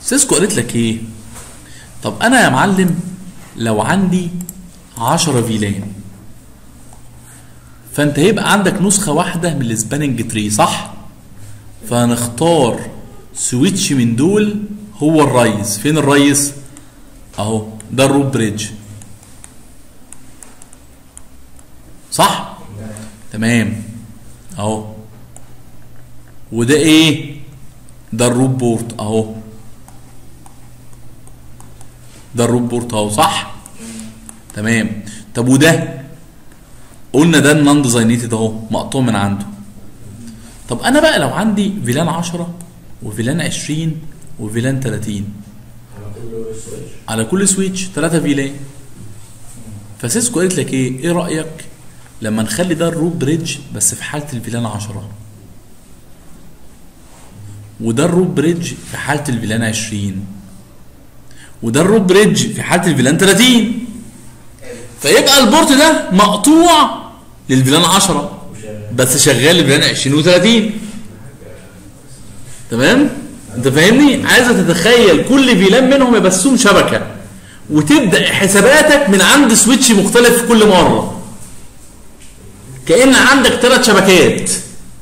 سيسكو قالت لك ايه طب انا يا معلم لو عندي 10 فيلان فانت هيبقى عندك نسخه واحده من السباننج تري صح فهنختار سويتش من دول هو الريس فين الريس اهو ده الروت بريدج صح تمام اهو وده ايه ده الروت بورت اهو ده الروت بورت اهو صح تمام طب وده قلنا ده النون ديزاينيتد اهو مقطوع من عنده طب انا بقى لو عندي فيلان 10 وفيلان 20 وفيلان 30 على كل سويتش 3 فيلان فسيسكو قالت لك ايه ايه رايك لما نخلي ده الروت بريدج بس في حاله الفيلان 10 وده الروت بريدج في حاله الفيلان 20 وده الروت بريدج في حاله الفيلان 30 فيبقى البورت ده مقطوع للفيلان 10 بس شغال الفيلان 20 و30 تمام انت فاهمني عايزه تتخيل كل فيلان منهم يبسوم شبكه وتبدا حساباتك من عند سويتش مختلف في كل مره كان عندك ثلاث شبكات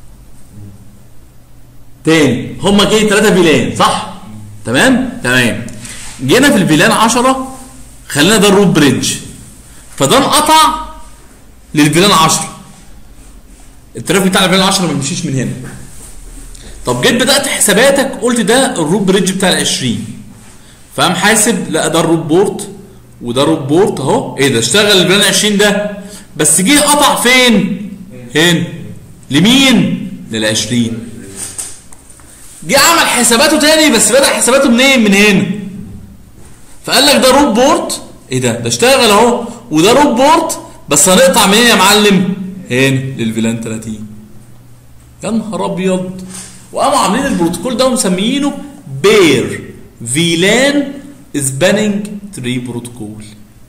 تاني هما كده ثلاثه فيلان صح تمام تمام جينا في الفيلان 10 خلينا ده الروت بريدج فده انقطع للفيلان 10 الترافيك بتاع الفيلان 10 ما بيمشيش من هنا طب جيت بدات حساباتك قلت ده الروت بريدج بتاع ال 20 فقام حاسب لا ده الروت بورت وده روت بورت اهو ايه ده اشتغل الفيلان 20 ده بس جه قطع فين؟ هنا لمين؟ لل 20 جه عمل حساباته تاني بس بدا حساباته منين؟ من هنا فقال لك ده روت بورت ايه ده؟ ده اشتغل اهو وده روت بورت بس هنقطع منين يا معلم؟ هنا للفيلان 30 يا نهار ابيض وقاموا عاملين البروتوكول ده ومسميينه بير فيلان سباننج تري بروتوكول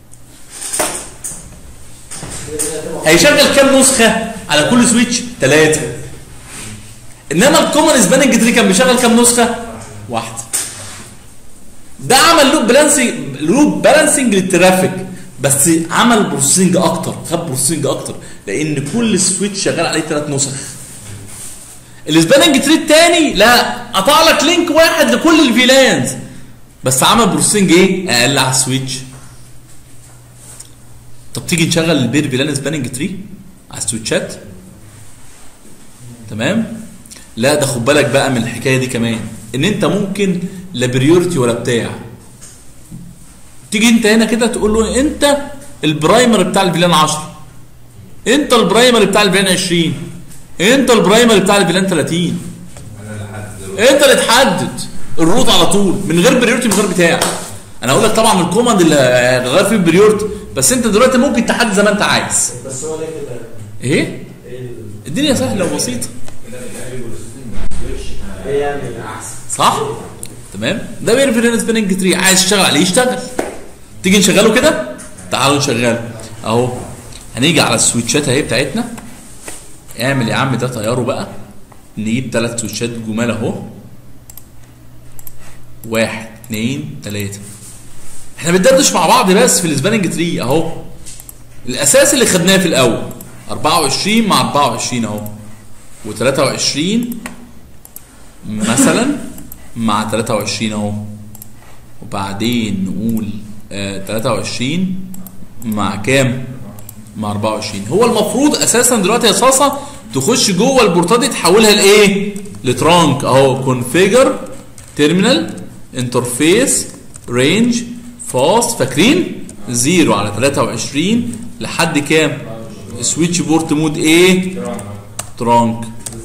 هيشغل كام نسخه على كل سويتش ثلاثه انما الكومن سباننج تري كان بيشغل كام نسخه واحده ده عمل لوب بالانسنج لوب بالانسنج للترافيك بس عمل بروسيسنج اكتر خد بروسيسنج اكتر لان كل سويتش شغال عليه ثلاث نسخ السباننج تري الثاني لا قطع لك لينك واحد لكل الفيلانز بس عمل بروسيسنج ايه اقل على السويتش طب تيجي نشغل البير فيلان سباننج تري على السويتشات تمام لا ده خد بالك بقى من الحكايه دي كمان ان انت ممكن لا بريورتي ولا بتاع تيجي انت هنا كده تقول له انت البرايمر بتاع الفيلان 10 انت البرايمر بتاع الفيلان 20 انت البرايمر بتاع الفيلان 30 انت اللي تحدد الروت على طول من غير بريورتي من غير بتاع انا اقول لك طبعا الكوماند اللي غير فيه البريورتي بس انت دلوقتي ممكن تحدد زي ما انت عايز بس هو ليه كده؟ ايه الدنيا سهله وبسيطه ايه يعني احسن؟ صح تمام ده بيرفيرنس سبيننج تري عايز تشتغل عليه يشتغل تيجي نشغله كده تعالوا نشغله اهو هنيجي على السويتشات اهي بتاعتنا اعمل يا عم ده طياره بقى نجيب ثلاث سويتشات جمال اهو واحد اثنين ثلاثة احنا بندردش مع بعض بس في السباننج تري اهو الاساس اللي خدناه في الاول 24 مع 24 اهو و23 مثلا مع 23 اهو وبعدين نقول آه 23 مع كام؟ مع 24 هو المفروض اساسا دلوقتي يا صاصه تخش جوه البورتات دي تحولها لايه؟ لترانك اهو كونفيجر تيرمينال انترفيس رينج فاست فاكرين؟ زيرو على 23 لحد كام؟ سويتش بورت مود ايه؟ ترانك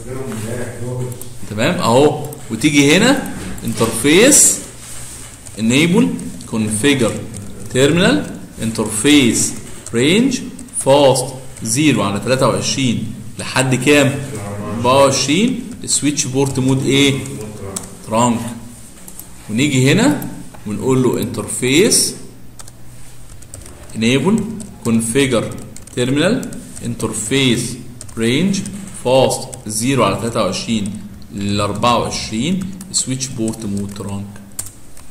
تمام اهو وتيجي هنا انترفيس انيبل كونفيجر تيرمينال انترفيس رينج فاست 0 على 23 لحد كام 24 السويتش بورت مود ايه ترانك ونيجي هنا ونقول له انترفيس enable configure terminal interface range fast 0 على 23 ل 24 سويتش بورت مود ترانك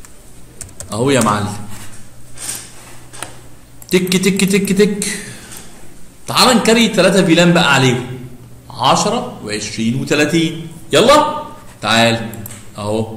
اهو يا معلم تك تك تك تك تعال نكري ثلاثة فيلان بقى عليهم 10 و20 و30 يلا تعال اهو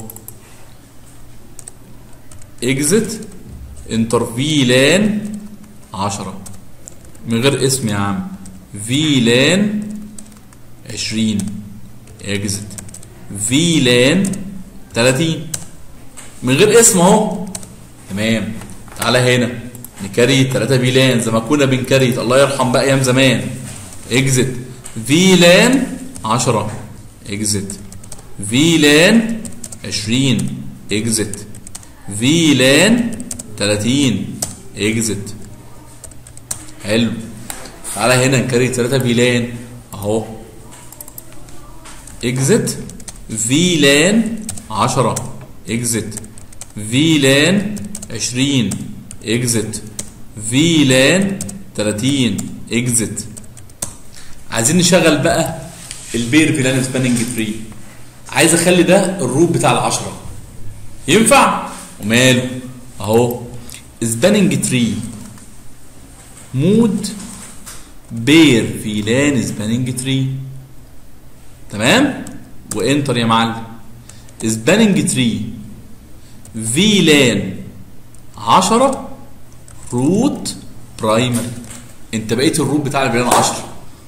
اكزت انتر فيلان 10 من غير اسم يا عم فيلان 20 اكزت فيلان 30 من غير اسم اهو تمام تعالى هنا نكري 3 فيلان زي ما كنا بنكريت الله يرحم بقى ايام زمان اكزت فيلان 10 اكزت فيلان 20 اكزت فيلان 30 اكزت حلو تعالى هنا نكري 3 فيلان اهو اكزت فيلان 10 اكزت فيلان 20 اكزت فيلان 30 اكزت عايزين نشغل بقى البير فيلان سباننج تري عايز اخلي ده الروت بتاع العشرة ينفع وماله اهو سباننج تري مود بير فيلان سباننج تري تمام وانتر يا معلم سباننج تري فيلان 10 روت برايمري انت بقيت الروت بتاع الفيلان 10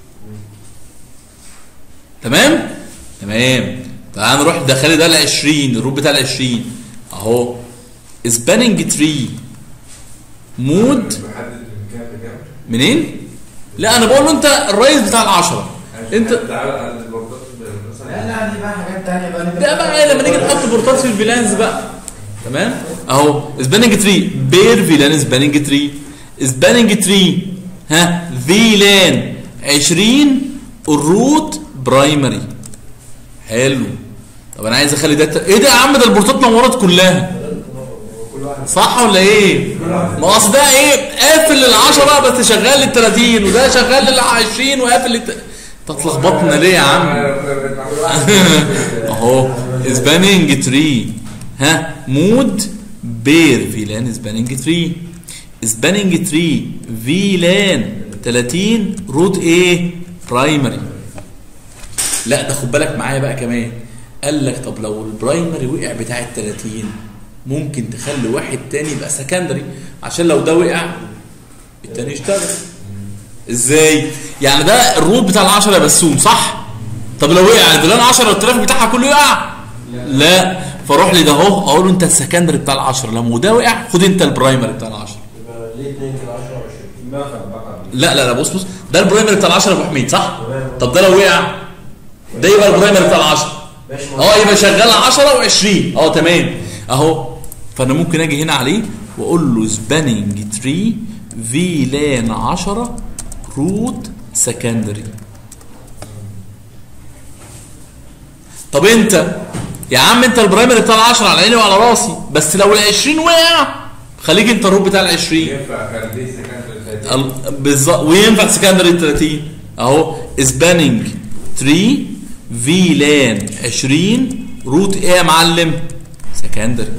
تمام تمام تعال نروح دخلي ده ال 20 الروت بتاع ال 20 اهو سباننج تري مود محدد من كام لكام؟ منين؟ لا انا بقول له انت الرئيس بتاع العشرة انت تعالى على البورتات مثلا لا لا دي بقى حاجات تانية بقى ده بقى ايه لما نيجي نحط بورتات في الفيلانز بقى تمام اهو سباننج تري بير فيلان سباننج تري سباننج تري ها فيلان 20 الروت برايمري حلو طب انا عايز اخلي ده ت- ايه ده يا عم ده البورتات نورت كلها كل واحد صح ولا ايه؟ ما اصل ده ايه قافل للعشرة بس شغال لل 30 وده شغال لل 20 وقافل لل انت اتلخبطنا ليه يا عم؟ اهو سباننج تري ها مود بير فيلان سباننج تري سباننج تري فيلان 30 روت ايه برايمري لا ده خد بالك معايا بقى كمان قال لك طب لو البرايمري وقع بتاع ال 30 ممكن تخلي واحد تاني يبقى سكندري عشان لو ده وقع التاني يشتغل ازاي يعني ده الروت بتاع العشرة يا بسوم صح طب لو وقع الفلان 10 والترافيك بتاعها كله يقع لا فاروح لي ده اهو اقول له انت السكندري بتاع العشرة لما ده وقع خد انت البرايمري بتاع العشرة يبقى ليه 2 في 10 و20 ما خد بقى لا لا لا بص بص ده البرايمري بتاع العشرة يا ابو حميد صح طب ده لو وقع ده يبقى البرايمري بتاع العشرة ماشي اه يبقى شغال 10 و20 اه تمام اهو فانا ممكن اجي هنا عليه واقول له سباننج تري فيلان 10 روت سكندري طب انت يا عم انت البرايمري بتاع ال 10 على عيني وعلى راسي بس لو ال 20 وقع خليك انت الروت بتاع ال 20 ينفع اخليه سكندري ال- بالظبط وينفع سكندري 30 اهو سباننج تري فيلان 20 روت ايه يا معلم سكندري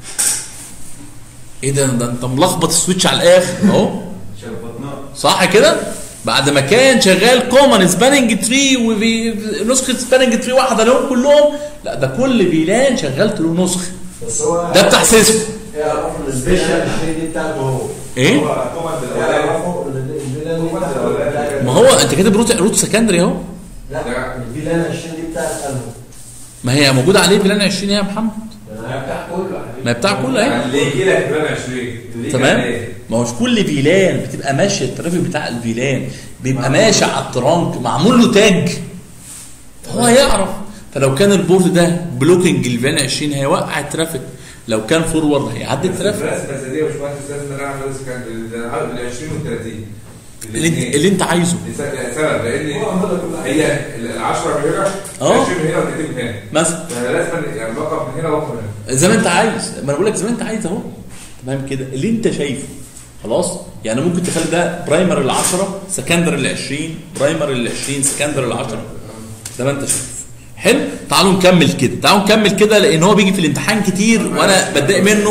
ايه ده ده انت ملخبط السويتش على الاخر اهو شربطناه صح كده بعد ما كان شغال كومن سباننج تري ونسخه سباننج تري واحده لهم كلهم لا ده كل فيلان شغلت له نسخه بس هو ده بتاع سيسكو يعرفوا السبيشال دي بتاعته هو ايه هو كوماند الاولاني يعرفوا الفيلان دي بتاعته ما هو انت كاتب روت روت سكندري اهو لا الفيلان 20 دي بتاعت قلبه ما هي موجوده عليه فيلان 20 يا محمد انا بتاع كله يا حبيبي ما هي بتاع كله اهي اللي يجي لك كمان 20 اللي تمام يجي ما هوش كل فيلان بتبقى ماشيه الترافيك بتاع الفيلان بيبقى ماشي على الترانك معمول له تاج فهو هيعرف فلو كان البورد ده بلوكينج الفيلان 20 هيوقع الترافيك لو كان فورورد هيعدي الترافيك بس بس دي مش مهندس لازم انا اعمل سكندري ال 20 وال 30 اللي انت, اللي انت عايزه سبب لان هي ال 10 من هنا اه. 20 من هنا و30 من هنا مثلا فانا لازم يعني بقف من هنا واقف من هنا زي ما انت عايز ما انا بقول لك زي ما انت عايز اهو تمام كده اللي انت شايفه خلاص يعني ممكن تخلي ده برايمر ال 10 سكندري ال 20 برايمر ال 20 سكندري ال 10 زي ما انت شايف حلو تعالوا نكمل كده تعالوا نكمل كده لان هو بيجي في الامتحان كتير وانا بتضايق منه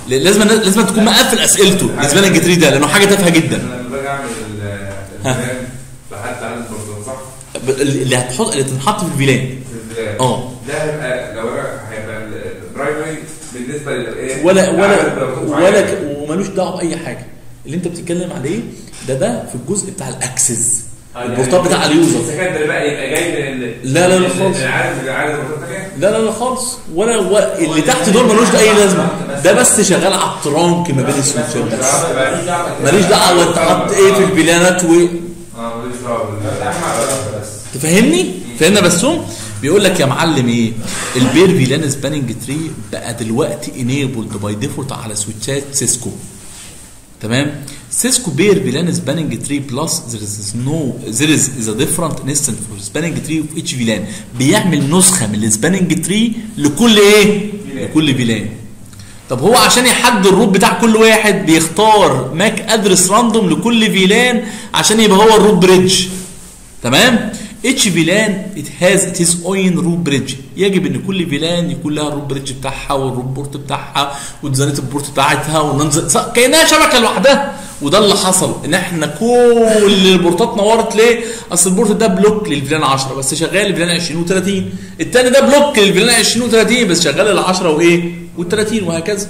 لازم لازم تكون مقفل اسئلته السباننج تري ده لانه حاجه تافهه جدا انا لما باجي اعمل ال- البلان بحط على البرتقال صح؟ ب- اللي هتحط اللي تنحط في الفيلان في البلان اه ده هيبقى لو انا هيبقى البرايمري بالنسبه للايه؟ ولا ولا للعدد ولا معين. ك- وملوش دعوه باي حاجه اللي انت بتتكلم عليه ده ده في الجزء بتاع الاكسس البورتال بتاع اليوزر السكندري بقى يبقى جاي من ال- لا، لا، لا، من خالص. العدد العدد البورتال الثانيه لا لا لا خالص ولا, ولا اللي تحت دول ملوش ده اي لازمه ده بس شغال على الترانك ما بين السويتشات بس ماليش دعوه انت حاطط ايه في البلانات و اه ماليش دعوه بال- بس تفهمني؟ فهمنا بسوم؟ بيقول لك يا معلم ايه؟ البير فيلان سباننج تري بقى دلوقتي انيبلد باي ديفولت على سويتشات سيسكو تمام؟ سيسكو بير فيلان سباننج تري بلس there is no there is, is a different instant for spanning tree of each فيلان بيعمل نسخه من السباننج تري لكل ايه؟ لكل فيلان طب هو عشان يحدد الروت بتاع كل واحد بيختار ماك ادرس راندوم لكل فيلان عشان يبقى هو الروت بريدج تمام اتش فيلان ات هاز ات هيز اوين روت بريدج يجب ان كل فيلان يكون لها الروت بريدج بتاعها والروت بورت بتاعها وديزاينات البورت بتاعتها والنمز- ص- كانها شبكه لوحدها وده اللي حصل ان احنا كل البورتات نورت ليه؟ اصل البورت ده بلوك للفيلان 10 بس شغال الفيلان 20 و30 الثاني ده بلوك للفيلان 20 و30 بس شغال ال 10 وايه؟ وال30 وهكذا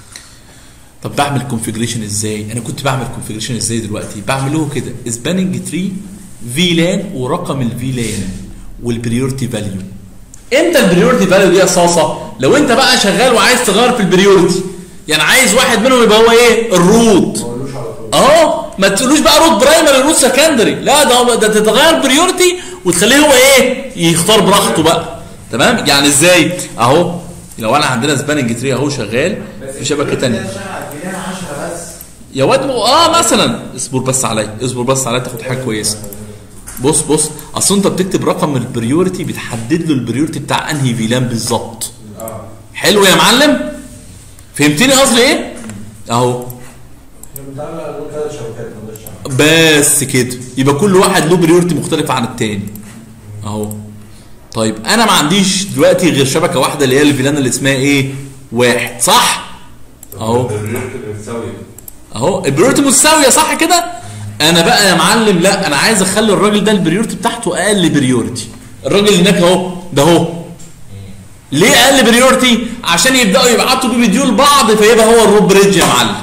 طب بعمل كونفيجريشن ازاي؟ انا كنت بعمل كونفيجريشن ازاي دلوقتي؟ بعمله كده سباننج تري فيلان ورقم الفيلان والبريورتي فاليو. امتى البريورتي فاليو دي يا صاصه؟ لو انت بقى شغال وعايز تغير في البريورتي يعني عايز واحد منهم يبقى هو ايه؟ الروت. ما قولوش على طول اه ما تقولوش بقى روت برايمري روت سكندري لا ده هو- ده تتغير بريورتي وتخليه هو ايه؟ يختار براحته بقى تمام؟ يعني ازاي؟ اهو لو انا عندنا سباننج تري اهو شغال في شبكه ثانيه فيلان 10 بس يا واد اه مثلا اصبر بس عليا اصبر بس عليا تاخد حاجه كويسه بص بص اصل انت بتكتب رقم البريورتي بتحدد له البريورتي بتاع انهي فيلان بالظبط اه حلو يا معلم فهمتني قصدي ايه اهو احنا بنتعامل على نقول ثلاث شبكات ما نقدرش بس كده يبقى كل واحد له بريورتي مختلفه عن التاني اهو طيب انا ما عنديش دلوقتي غير شبكه واحده اللي هي الفيلان اللي اسمها ايه واحد صح اهو الريت بتساوي اهو البريورتي متساويه صح كده انا بقى يا معلم لا انا عايز اخلي الراجل ده البريورتي بتاعته اقل بريورتي الراجل اللي هناك اهو ده اهو ليه اقل بريورتي عشان يبداوا يبعتوا بيه فيديو لبعض فيبقى هو الروب بريدج يا معلم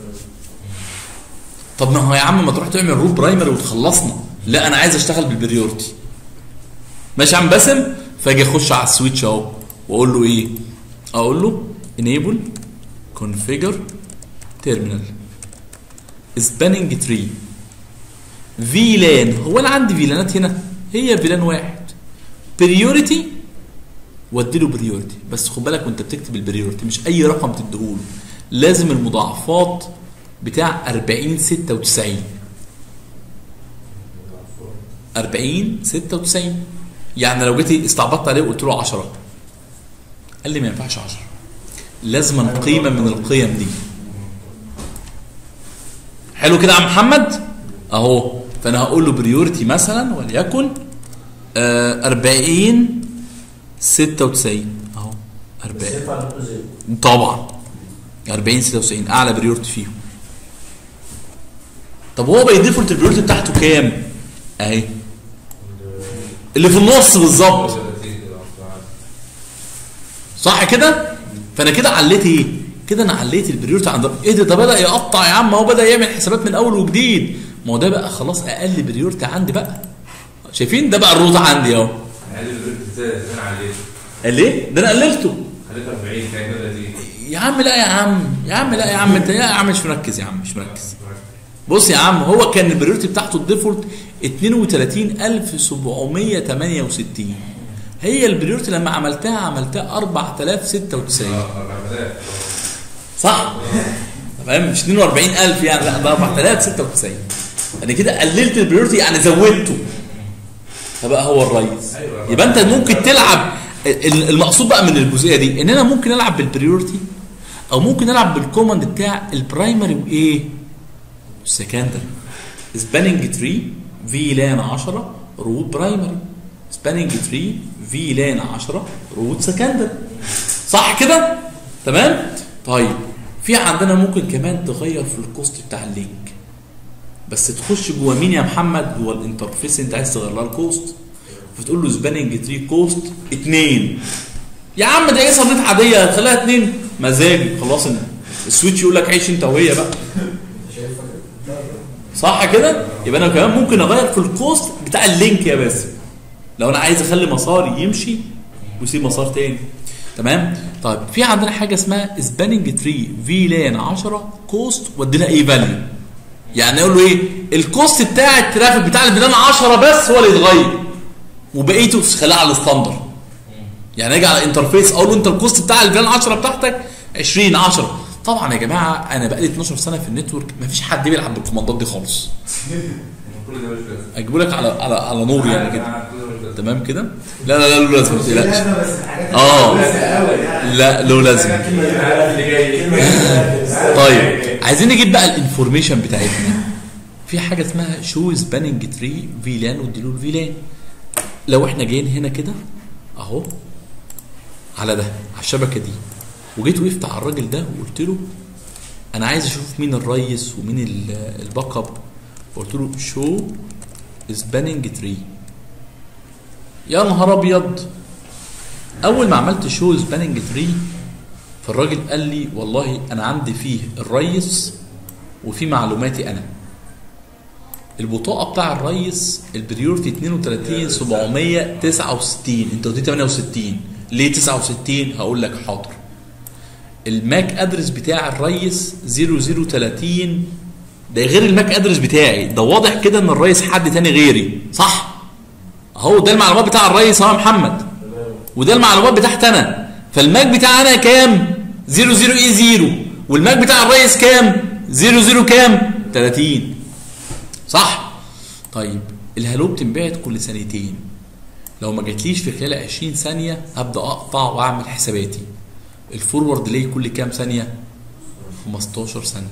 طب ما هو يا عم ما تروح تعمل روب برايمري وتخلصنا لا انا عايز اشتغل بالبريورتي ماشي يا عم باسم فاجي اخش على السويتش اهو واقول له ايه اقول له enable configure terminal spanning tree فيلان هو انا عندي فيلانات هنا هي فيلان واحد بريورتي وادي له بريورتي بس خد بالك وانت بتكتب البريورتي مش اي رقم تديهوله لازم المضاعفات بتاع 40 96 40 96 يعني لو جيتي استعبطت عليه وقلت له 10 قال لي ما ينفعش 10 لازم قيمه من القيم دي حلو كده يا عم محمد اهو فانا هقول له بريورتي مثلا وليكن آه 40 96 اهو 40 بس ينفع نقول زيرو طبعا 40 96 اعلى بريورتي فيهم طب هو باي ديفولت البريورتي بتاعته كام؟ اهي اللي في النص بالظبط صح كده؟ فانا كده عليت ايه؟ كده انا عليت البريورتي عند ايه ده ده بدا يقطع يا عم هو بدا يعمل حسابات من اول وجديد ما هو ده بقى خلاص اقل بريورتي عندي بقى شايفين ده بقى الروت عندي اهو هل الريت ازاي انا عليه قال ليه؟ ده انا قللته خليتها 40 كان 30 يا عم لا يا عم يا عم لا يا عم انت يا عم مش مركز يا عم مش مركز بص يا عم هو كان البريورتي بتاعته الديفولت 32768 هي البريورتي لما عملتها عملتها 4096 اه 4000 صح؟ تمام مش 42000 يعني لا ده 4096 انا كده قللت البريورتي يعني زودته فبقى هو الرئيس أيوة. يبقى انت ممكن تلعب ال- المقصود بقى من الجزئيه دي ان انا ممكن العب بالبريورتي او ممكن العب بالكوماند بتاع البرايمري وايه؟ السكندري سباننج تري في لان 10 روت برايمري سباننج تري في لان 10 روت سكندري صح كده؟ تمام؟ طيب في عندنا ممكن كمان تغير في الكوست بتاع اللينك بس تخش جوه مين يا محمد جوه الانترفيس انت عايز تغير لها الكوست فتقول له سباننج تري كوست 2 يا عم ده ايه صنيت عاديه خليها 2 مزاجي خلاص إن السويتش يقول لك عيش انت وهي بقى صح كده يبقى انا كمان ممكن اغير في الكوست بتاع اللينك يا باسم لو انا عايز اخلي مساري يمشي ويسيب مسار تاني تمام طيب في عندنا حاجه اسمها سباننج تري في لان 10 كوست وادي لها ايه فاليو يعني اقول له ايه الكوست بتاع الترافيك بتاع الفيلان 10 بس هو اللي يتغير وبقيته خليها على الستاندر يعني اجي على الانترفيس اقول له انت الكوست بتاع الفيلان 10 بتاعتك 20 10 طبعا يا جماعه انا بقالي 12 سنه في النتورك مفيش حد بيلعب بالكوماندات دي خالص كل ده مش لازم اجيبه لك على على على نور يعني كده آه، كل ده مش لازم تمام كده لا لا لا له لازمه ما تقلقش لازمة بس الحاجات آه. اللي قوي يعني لا له لازمه اللي جاي طيب عايزين نجيب بقى الانفورميشن بتاعتنا في حاجه اسمها شو سباننج تري فيلان واديله الفيلان لو احنا جايين هنا كده اهو على ده على الشبكه دي وجيت وقفت على الراجل ده وقلت له انا عايز اشوف مين الريس ومين ال- الباك اب قلت له شو سباننج تري يا نهار ابيض اول ما عملت شو سباننج تري فالراجل قال لي والله انا عندي فيه الريس وفي معلوماتي انا البطاقه بتاع الريس البريورتي 32 769 انت قلت لي 68 ليه 69 هقول لك حاضر الماك ادرس بتاع الريس 0030 ده غير الماك ادرس بتاعي ده واضح كده ان الريس حد تاني غيري صح اهو ده المعلومات بتاع الريس اهو يا محمد وده المعلومات بتاعتي انا فالماك بتاع انا كام 00 اي 0 والماك بتاع الريس كام 00 كام 30 صح طيب الهالو بتنبعت كل سنتين لو ما جاتليش في خلال 20 ثانيه هبدا اقطع واعمل حساباتي الفورورد ليه كل كام ثانيه 15 ثانيه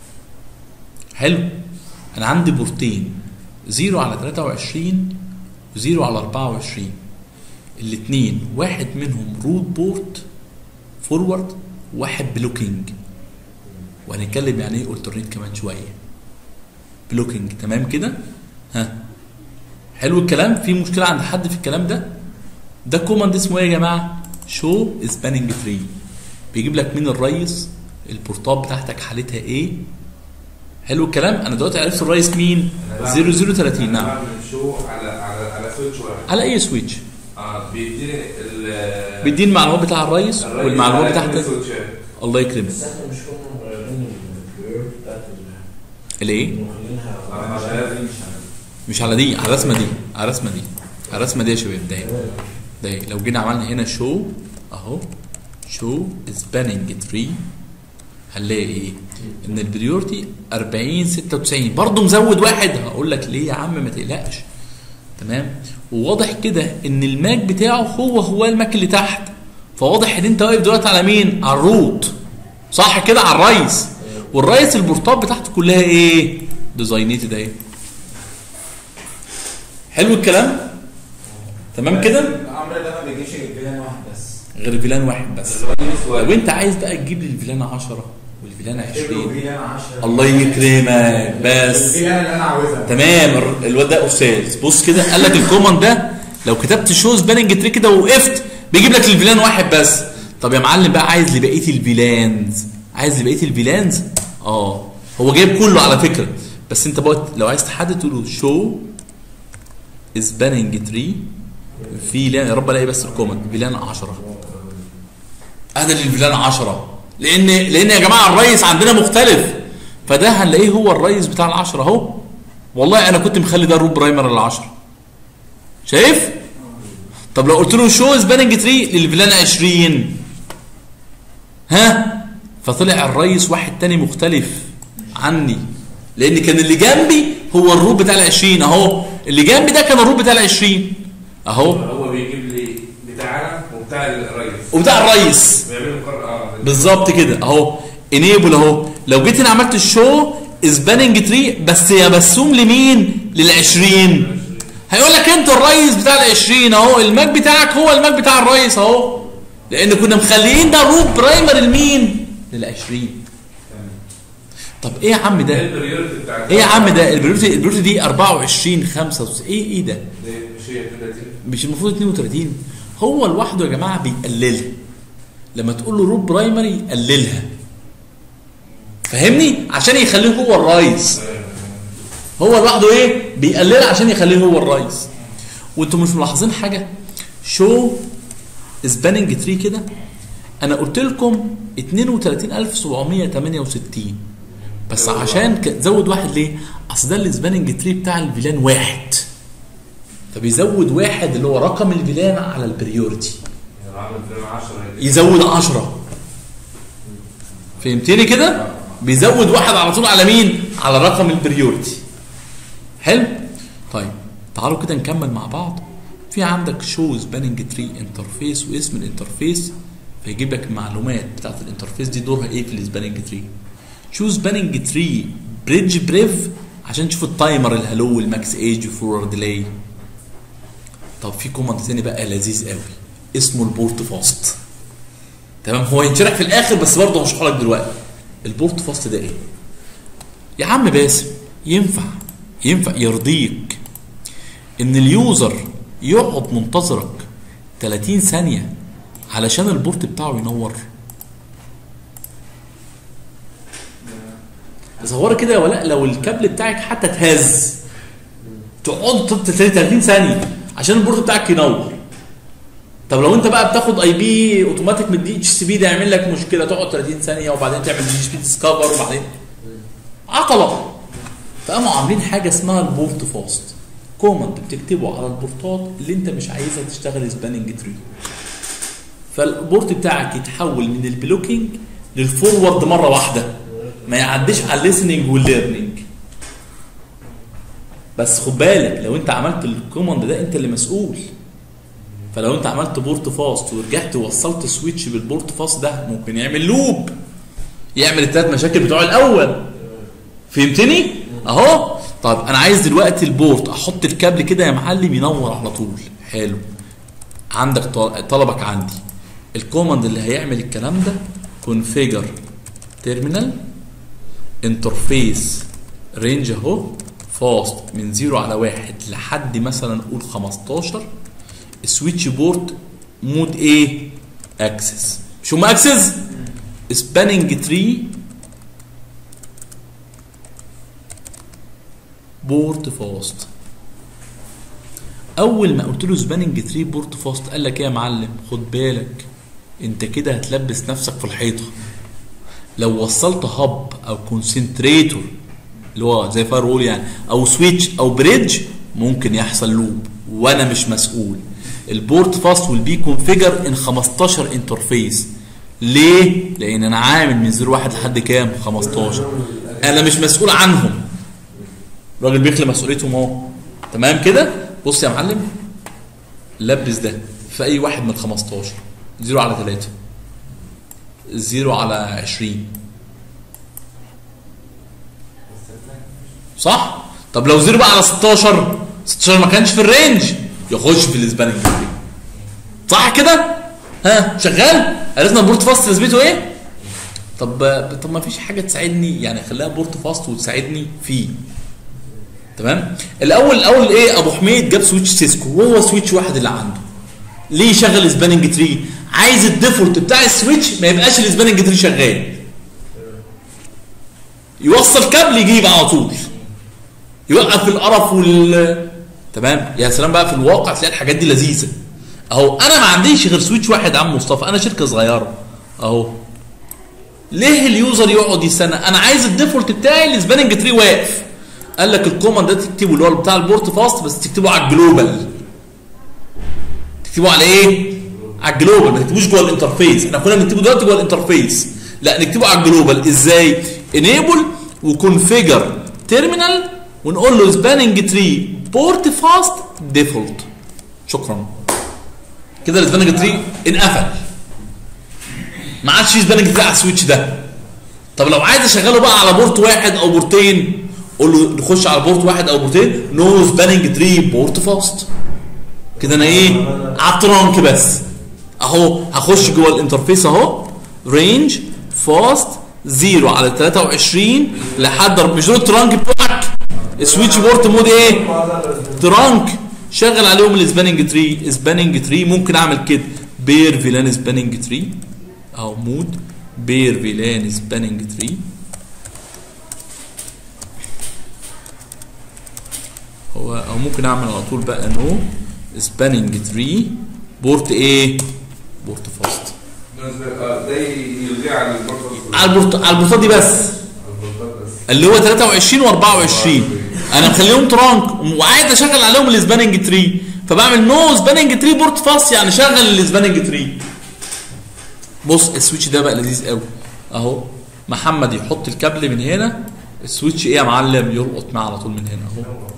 حلو انا عندي بورتين 0 على 23 و0 على 24 الاثنين واحد منهم روت بورت فورورد واحد بلوكينج وهنتكلم يعني ايه الترنيت كمان شويه بلوكينج تمام كده ها حلو الكلام في مشكله عند حد في الكلام ده ده كوماند اسمه ايه يا جماعه شو سباننج تري بيجيب لك مين الريس البورتات بتاعتك حالتها ايه حلو الكلام انا دلوقتي عرفت الريس مين 0030 نعم بعمل شو على على على سويتش واحد على اي سويتش اه بيديني ال بيديني المعلومات بتاع الريس الرئيس والمعلومات على بتاعتك كل السويتشات. الله يكرمك بس احنا مش كنا مغيرين البريور بتاعت الايه مخلينها آه، عشان- مش على دي على الرسمه دي على الرسمه دي على الرسمه دي يا شباب ده ده لو جينا عملنا هنا شو اهو شو سباننج تري هنلاقي ايه ان البريورتي 40 96 برضه مزود واحد هقول لك ليه يا عم ما تقلقش تمام وواضح كده ان الماك بتاعه هو هو الماك اللي تحت فواضح ان انت واقف دلوقتي على مين على الروت صح كده على الريس والريس البورتات بتاعته كلها ايه ديزاينيتد اهي حلو الكلام تمام كده الامر ده ما بيجيش غير فيلان واحد بس غير فيلان واحد بس الرئيس لو واحد. انت عايز بقى تجيب لي الفيلان 10 والفيلان 20 فيلان 10 الله يكرمك بس الفيلان اللي انا عاوزها تمام الر- الواد ده استاذ بص كده قال لك الكوماند ده لو كتبت شو سباننج تري كده ووقفت بيجيب لك الفيلان واحد بس طب يا معلم بقى عايز لبقيه الفيلانز عايز لبقيه الفيلانز اه هو جايب كله على فكره بس انت بقى لو عايز تحدد تقول له شو سباننج تري فيلان يا رب الاقي بس الكوماند فيلان 10 هذا للفيلان 10 لان لان يا جماعه الريس عندنا مختلف فده هنلاقيه هو الريس بتاع العشرة اهو والله انا كنت مخلي ده الروت برايمر العشرة شايف طب لو قلت له شو سباننج تري للفيلان 20 ها فطلع الريس واحد تاني مختلف عني لان كان اللي جنبي هو الروت بتاع ال 20 اهو اللي جنبي ده كان الروت بتاع ال 20 اهو هو بيجيب لي بتاعنا وبتاع الرئيس وبتاع الريس بيعملوا قرار اه بالظبط كده اهو انيبل اهو لو جيت هنا عملت الشو سباننج تري بس يا بسوم لمين لل 20 هيقول لك انت الريس بتاع ال 20 اهو الماك بتاعك هو الماك بتاع الريس اهو لان كنا مخليين ده روت برايمر لمين لل 20 طب ايه يا عم ده البريورتي بتاعت ايه يا عم ده البريورتي البريورتي دي 24 95 ايه ايه ده دي مش هي كده دي مش المفروض 32 هو لوحده يا جماعه بيقللها لما تقول له روب برايمري قللها فاهمني عشان يخليه هو الرئيس هو لوحده ايه بيقللها عشان يخليه هو الرئيس وانتم مش ملاحظين حاجه شو سباننج تري كده انا قلت لكم 32768 بس عشان ك- زود واحد ليه اصل ده السباننج تري بتاع الفيلان واحد فبيزود واحد اللي هو رقم الفيلان على البريورتي يعني عامل فيلم 10 دي يزود 10 فهمتني كده بيزود واحد على طول على مين على رقم البريورتي حلو طيب تعالوا كده نكمل مع بعض في عندك شو سباننج تري انترفيس واسم الانترفيس فيجيب لك المعلومات بتاعت الانترفيس دي دورها ايه في السباننج تري شو سباننج تري بريدج بريف عشان تشوف التايمر الهلو والماكس ايج والفورورد ديلي طب في كوماند تاني بقى لذيذ قوي اسمه البورت فاست تمام هو ينشرح في الاخر بس برضه هشرحه لك دلوقتي البورت فاست ده ايه يا عم باسم ينفع ينفع يرضيك ان اليوزر يقعد منتظرك 30 ثانيه علشان البورت بتاعه ينور تصور كده يا ولاء لو الكابل بتاعك حتى اتهز تقعد 30 ثانيه عشان البورت بتاعك ينور طب لو انت بقى بتاخد اي بي اوتوماتيك من الدي اتش سي بي ده يعمل لك مشكله تقعد 30 ثانيه وبعدين تعمل دي اتش بي ديسكفر وبعدين عطله فقاموا عاملين حاجه اسمها البورت فاست كوماند بتكتبه على البورتات اللي انت مش عايزها تشتغل سباننج تري فالبورت بتاعك يتحول من البلوكينج للفورورد مره واحده ما يعديش على الليسننج والليرنينج بس خد بالك لو انت عملت الكوماند ده انت اللي مسؤول فلو انت عملت بورت فاست ورجعت وصلت سويتش بالبورت فاست ده ممكن يعمل لوب يعمل الثلاث مشاكل بتوع الاول فهمتني اهو طب انا عايز دلوقتي البورت احط الكابل كده يا معلم ينور على طول حلو عندك طل- طلبك عندي الكوماند اللي هيعمل الكلام ده كونفيجر تيرمينال انترفيس رينج اهو فاست من 0 على 1 لحد مثلا قول 15 سويتش بورت مود ايه اكسس مش هم اكسس سباننج تري بورت فاست اول ما قلت له سباننج تري بورت فاست قال لك ايه يا معلم خد بالك انت كده هتلبس نفسك في الحيطه لو وصلت هب او كونسنتريتور اللي هو زي فاير وول يعني او سويتش او بريدج ممكن يحصل لوب وانا مش مسؤول البورت فاست ويل بي كونفيجر ان 15 انترفيس ليه؟ لان انا عامل من 0 1 لحد كام؟ 15 انا مش مسؤول عنهم الراجل بيخلي مسؤوليتهم اهو تمام كده؟ بص يا معلم لبس ده في اي واحد من 15 0 على 3 0 على 20 صح؟ طب لو 0 بقى على 16 16 ما كانش في الرينج يخش في الاسبانينج صح كده؟ ها شغال؟ عرفنا البورت فاست لازمته ايه؟ طب طب ما فيش حاجه تساعدني يعني خليها بورت فاست وتساعدني فيه تمام الاول الاول ايه ابو حميد جاب سويتش سيسكو وهو سويتش واحد اللي عنده ليه يشغل سباننج تري عايز الديفولت بتاع السويتش ما يبقاش السباننج تري شغال يوصل كابل يجيب على طول يوقف القرف وال تمام يا سلام بقى في الواقع تلاقي الحاجات دي لذيذه اهو انا ما عنديش غير سويتش واحد يا عم مصطفى انا شركه صغيره اهو ليه اليوزر يقعد يستنى انا عايز الديفولت بتاعي السباننج تري واقف قال لك الكوماند ده تكتبه اللي هو بتاع البورت فاست بس تكتبه على الجلوبال تكتبه على ايه على الجلوبال ما تكتبوش جوه الانترفيس احنا كنا بنكتبه دلوقتي جوه الانترفيس لا نكتبه على الجلوبال ازاي انيبل وكونفيجر تيرمينال ونقول له سباننج تري بورت فاست ديفولت شكرا كده السباننج تري انقفل ما عادش في سباننج تري على السويتش ده طب لو عايز اشغله بقى على بورت واحد او بورتين قول له نخش على بورت واحد او بورتين نو سباننج تري بورت فاست كده انا ايه على الترانك بس اهو هخش جوه الانترفيس اهو رينج فاست 0 على 23 لحد مش دول الترانك بتوعك سويتش بورت مود ايه ترانك شغل عليهم السباننج تري سباننج تري ممكن اعمل كده بير فيلان سباننج تري او مود بير فيلان سباننج تري هو او ممكن اعمل على طول بقى نو سباننج تري بورت ايه بورت فاست اه ده يلغي على البورتال على البورت على البورتات دي بس اللي هو 23 و24 انا مخليهم ترانك وعايز اشغل عليهم السباننج تري فبعمل نو سباننج تري بورت فاست يعني شغل السباننج تري بص السويتش ده بقى لذيذ قوي اهو محمد يحط الكابل من هنا السويتش ايه يا معلم يلقط معاه على طول من هنا اهو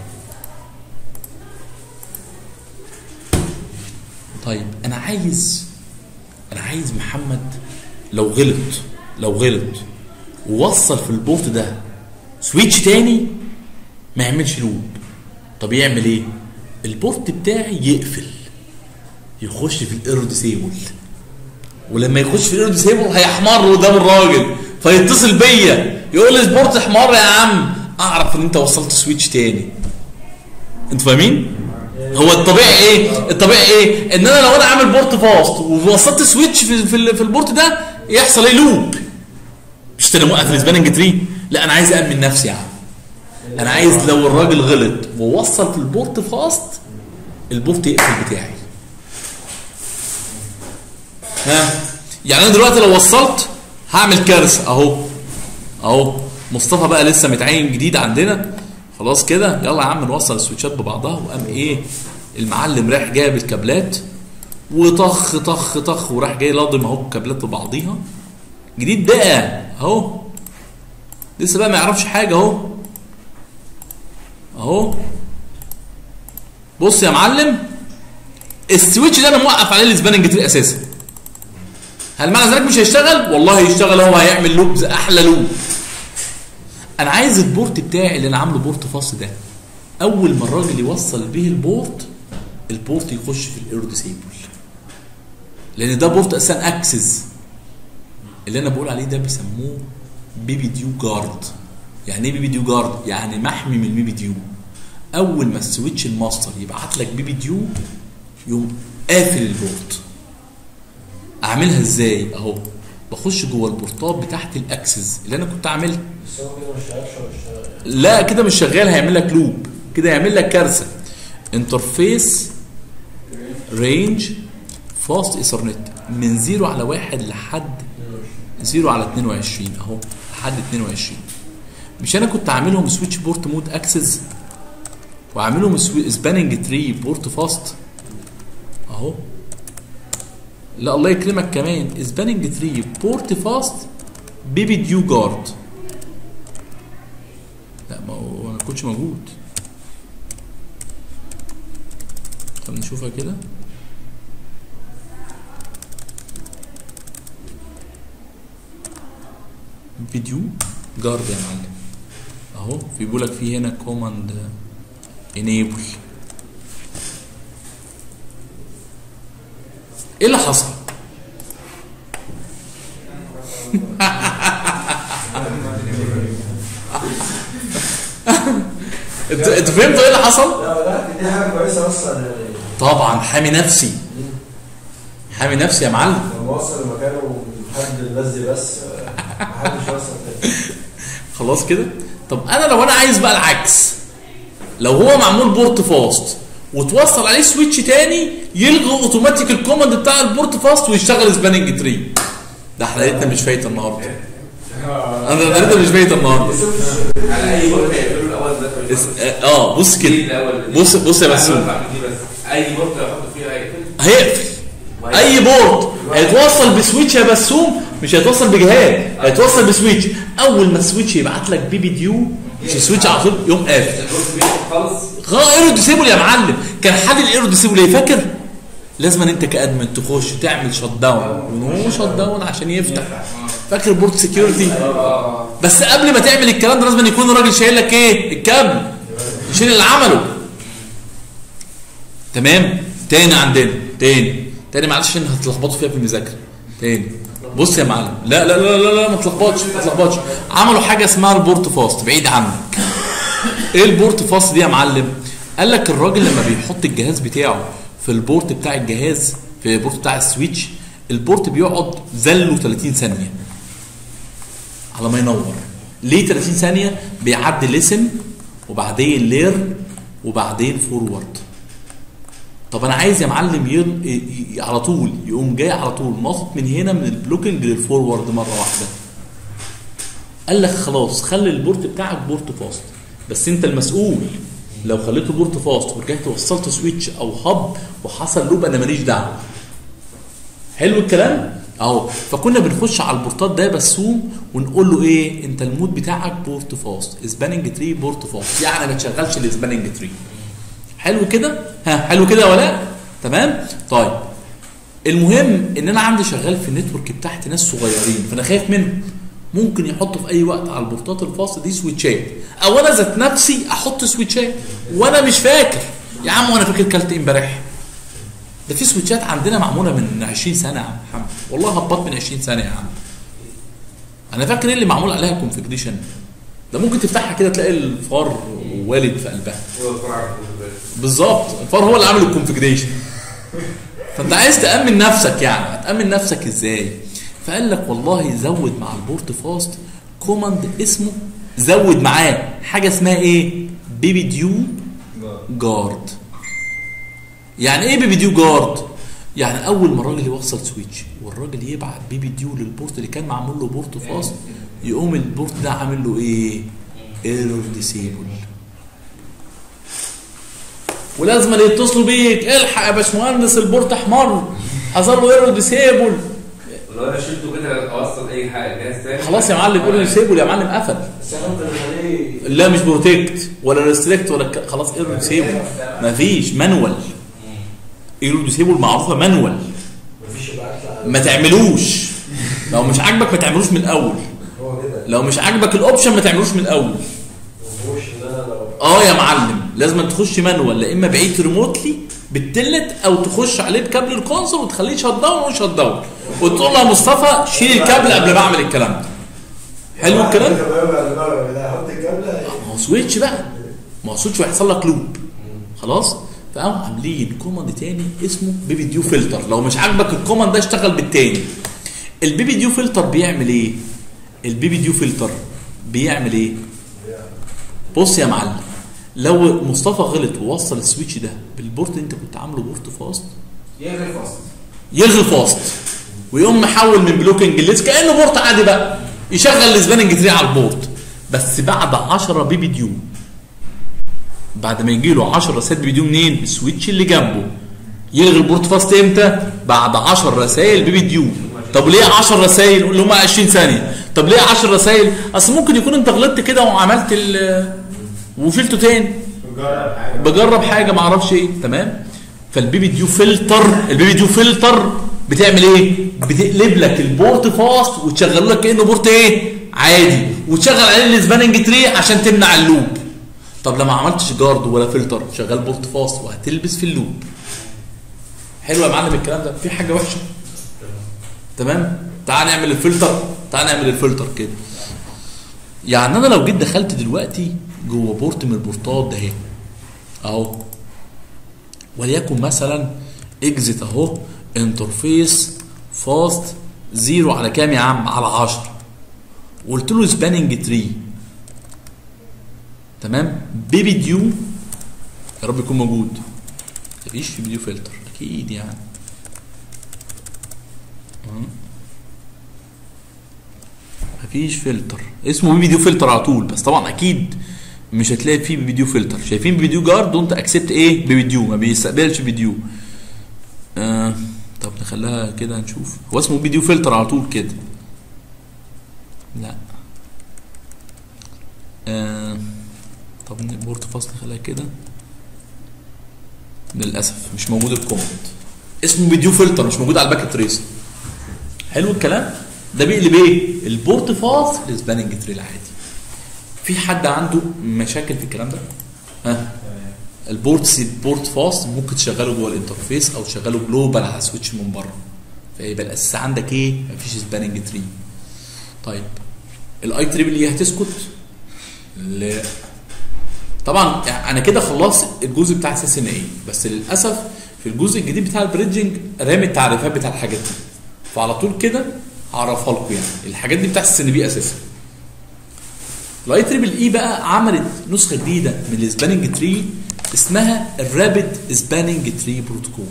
طيب انا عايز انا عايز محمد لو غلط لو غلط ووصل في البورت ده سويتش تاني ما يعملش لوب طب يعمل ايه البورت بتاعي يقفل يخش في الايرو ديسيبل ولما يخش في الايرو ديسيبل هيحمر قدام الراجل فيتصل بيا يقول لي البورت احمر يا عم اعرف ان انت وصلت سويتش تاني انتوا فاهمين هو الطبيعي ايه الطبيعي ايه ان انا لو انا عامل بورت فاست ووصلت سويتش في في, ال- في البورت ده يحصل ايه لوب مش انا موقف السباننج تري لا انا عايز امن نفسي يا عم انا عايز لو الراجل غلط ووصل في البورت فاست البورت يقفل بتاعي ها يعني انا دلوقتي لو وصلت هعمل كارثه اهو اهو مصطفى بقى لسه متعين جديد عندنا خلاص كده يلا يا عم نوصل السويتشات ببعضها وقام ايه المعلم رايح جايب الكابلات وطخ طخ طخ وراح جاي لاضم اهو الكابلات ببعضيها جديد بقى اهو لسه بقى ما يعرفش حاجه اهو اهو بص يا معلم السويتش ده انا موقف عليه السباننج تري اساسا هل معنى ذلك مش هيشتغل والله هيشتغل هو هيعمل لوب زي احلى لوب انا عايز البورت بتاعي اللي انا عامله بورت فاصل ده اول ما الراجل يوصل به البورت البورت يخش في الايرو ديسيبل لان ده بورت اساسا اكسس اللي انا بقول عليه ده بيسموه بيبي ديو جارد يعني ايه بيبي ديو جارد يعني محمي من البيبي ديو اول ما السويتش الماستر يبعت لك بيبي ديو يقوم قافل البورت اعملها ازاي اهو بخش جوه البورتات بتاعت الاكسس اللي انا كنت عاملها بس هو كده مش شغال ولا اشتغل لا كده مش شغال هيعمل لك لوب كده هيعمل لك كارثه انترفيس رينج فاست ايثرنت من 0 على 1 لحد 0 على 22 اهو لحد 22 مش انا كنت عاملهم سويتش بورت مود اكسس وعاملهم سباننج تري بورت فاست اهو لا الله يكرمك كمان سباننج تري بورت فاست بيبي ديو جارد لا ما هو انا كنتش موجود طب نشوفها كده فيديو جارد يا معلم اهو في بيقول لك في هنا كوماند انيبل ايه اللي حصل انتوا انتوا فهمتوا ايه اللي حصل لا لا دي حاجه كويسه اصلا يعني طبعا حامي نفسي حامي نفسي يا معلم لما وصل مكانه لحد الناس دي بس آه، محدش وصل تاني خلاص كده طب انا لو انا عايز بقى العكس لو هو معمول بورت فاست وتوصل عليه سويتش تاني يلغي اوتوماتيك الكوماند بتاع البورت فاست ويشتغل سباننج تري ده حلقتنا مش فايته النهارده انا حلقتنا مش فايته النهارده على اي بورت هيقفلوا الاول ده في اس- اه بص دي كده الاول دي. بص بص يا أنا بسوم بعمل دي بس اي بورت هيحطوا فيها هيقفل هيقفل اي بورد هيتوصل بسويتش يا بسوم مش هيتوصل بجهاز هيتوصل بسويتش اول ما السويتش يبعت لك بي بي ديو مش السويتش على طول يقوم قافل البورت بيقفل خالص خلاص ايرو ديسيبل يا معلم كان حل الايرو ديسيبل ايه فاكر لازم أن انت كادمن تخش تعمل شت داون ونو شت داون عشان يفتح فاكر بورت سكيورتي بس قبل ما تعمل الكلام ده لازم أن يكون الراجل شايل لك ايه الكابل يشيل اللي عمله تمام تاني عندنا تاني تاني معلش عشان هتلخبطوا فيها في المذاكره تاني بص يا معلم لا لا لا لا, لا ما تلخبطش ما تلخبطش عملوا حاجه اسمها البورت فاست بعيد عنك ايه البورت فاست دي يا معلم قال لك الراجل لما بيحط الجهاز بتاعه في البورت بتاع الجهاز في البورت بتاع السويتش البورت بيقعد زله 30 ثانيه على ما ينور ليه 30 ثانيه بيعدي ليسن وبعدين لير وبعدين فورورد طب انا عايز يا معلم ين... ي- ي- على طول يقوم جاي على طول ناطط من هنا من البلوكينج للفورورد مره واحده قال لك خلاص خلي البورت بتاعك بورت فاست بس انت المسؤول لو خليته بورت فاست ورجعت وصلت سويتش او هب وحصل لوب انا ماليش دعوه حلو الكلام اهو فكنا بنخش على البورتات ده بسوم ونقول له ايه انت المود بتاعك بورت فاست سباننج تري بورت فاست يعني ما تشغلش السباننج تري حلو كده ها حلو كده ولا لا؟ تمام طيب المهم ان انا عندي شغال في النتورك بتاعتي ناس صغيرين فانا خايف منهم ممكن يحطوا في اي وقت على البورتات الفاصله دي سويتشات او انا ذات نفسي احط سويتشات وانا مش فاكر يا عم وانا فاكر كلت ايه امبارح ده في سويتشات عندنا معموله من 20 سنه يا عم محمد والله هبط من 20 سنه يا عم انا فاكر ايه اللي معمول عليها كونفجريشن ده ممكن تفتحها كده تلاقي الفار والد في قلبها هو الفرع بالنسبة لي. بالظبط الفار هو اللي عامل الكونفجريشن فانت عايز تامن نفسك يعني هتامن نفسك ازاي فقال لك والله زود مع البورت فاست كوماند اسمه زود معاه حاجه اسمها ايه بيبي ديو جارد يعني ايه بيبي ديو جارد يعني اول ما الراجل يوصل سويتش والراجل يبعت بيبي ديو للبورت اللي كان معمول له بورت فاست يقوم البورت ده عامل له ايه ايرور ديسيبل ولازم اللي يتصلوا بيك الحق يا باشمهندس البورت احمر حصل له ايرور ديسيبل ولو انا شلته كده اوصل اي حاجه جهاز تاني خلاص يا معلم ايرور ديسيبل يا معلم قفل بس انا ممكن اخليه لا مش بروتكت ولا ريستريكت ولا ك... خلاص ايرور ديسيبل مفيش مانوال ايرور ديسيبل معروفه مانوال مفيش يبعت لي ما تعملوش لو مش عاجبك ما تعملوش من الاول هو كده لو مش عاجبك الاوبشن ما تعملوش من الاول مفهوش ان انا لو اه يا معلم لازم تخش مانوال لا اما بعيد ريموتلي بالتلت او تخش عليه بكابل الكونسول وتخليه شت داون وشت داون وتقول له يا مصطفى شيل الكابل قبل ما اعمل الكلام ده حلو الكلام احط الكابل ما هو سويتش بقى ما هو سويتش وهيحصل لك لوب خلاص فقاموا عاملين كوماند تاني اسمه بيبي ديو فلتر لو مش عاجبك الكوماند ده اشتغل بالتاني البيبي ديو فلتر بيعمل ايه البيبي ديو فلتر بيعمل ايه بص يا معلم لو مصطفى غلط ووصل السويتش ده بالبورت اللي انت كنت عامله بورت فاست يلغي الفصل يلغي الفاست ويقوم محول من بلوكينج ليس كانه بورت عادي بقى يشغل السباننج تري على البورت بس بعد 10 بيبي ديو بعد ما يجي له 10 رسائل بيبي ديو منين؟ السويتش اللي جنبه يلغي البورت فاست امتى؟ بعد 10 رسائل بيبي ديو طب ليه 10 رسائل؟ اللي هم 20 ثانيه طب ليه 10 رسائل؟ اصل ممكن يكون انت غلطت كده وعملت ال وشلته تاني بجرب حاجه بجرب حاجه ما اعرفش ايه تمام فالبيبي ديو فلتر البيبي ديو فلتر بتعمل ايه بتقلب لك البورت فاست وتشغله لك كانه بورت ايه عادي وتشغل عليه السباننج تري عشان تمنع اللوب طب لما عملتش جارد ولا فلتر شغال بورت فاست وهتلبس في اللوب حلو يا معلم الكلام ده في حاجه وحشه تمام تعال نعمل الفلتر تعال نعمل الفلتر كده يعني انا لو جيت دخلت دلوقتي جوه بورت من البورتات ده اهي اهو وليكن مثلا اكزت اهو انترفيس فاست زيرو على كام يا عم على 10 قلت له سباننج تري تمام بيبي ديو يا رب يكون موجود مفيش في فيديو فلتر اكيد يعني أه. مفيش فلتر اسمه فيديو فلتر على طول بس طبعا اكيد مش هتلاقي فيه فيديو فلتر شايفين فيديو جارد دونت اكسبت ايه بفيديو ما بيستقبلش فيديو آه طب نخليها كده نشوف هو اسمه فيديو فلتر على طول كده لا آه طب بورت فاست نخليها كده للاسف مش موجود الكومنت اسمه فيديو فلتر مش موجود على الباكت تريس حلو الكلام ده بيقلب ايه البورت فاست للسباننج تري العادي في حد عنده مشاكل في الكلام ده ها البورت سي بورت فاست ممكن تشغله جوه الانترفيس او تشغله جلوبال على سويتش من بره فيبقى الاساس عندك ايه مفيش سباننج تري طيب الاي تريبل اي هتسكت لا طبعا يعني انا كده خلصت الجزء بتاع اساس ان ايه بس للاسف في الجزء الجديد بتاع البريدجنج رامي التعريفات بتاع الحاجات دي فعلى طول كده هعرفها لكم يعني الحاجات دي بتاع السي ان بي اساسا الاي تريبل اي بقى عملت نسخه جديده من السباننج تري اسمها الرابid سباننج تري بروتوكول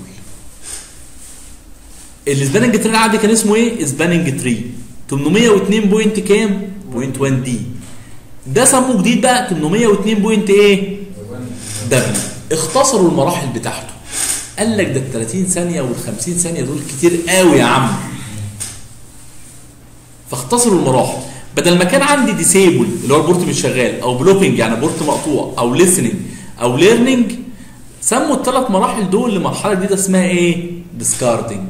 السباننج تري العادي كان اسمه ايه سباننج تري 802 بوينت كام بوينت 1 دي ده سموه جديد بقى 802 بوينت ايه دبليو اختصروا المراحل بتاعته قال لك ده ال 30 ثانيه وال 50 ثانيه دول كتير قوي يا عم فاختصروا المراحل بدل ما كان عندي ديسيبل اللي هو البورت مش شغال او بلوكينج يعني بورت مقطوع او listening او ليرنينج سموا الثلاث مراحل دول لمرحله جديده اسمها ايه؟ ديسكاردنج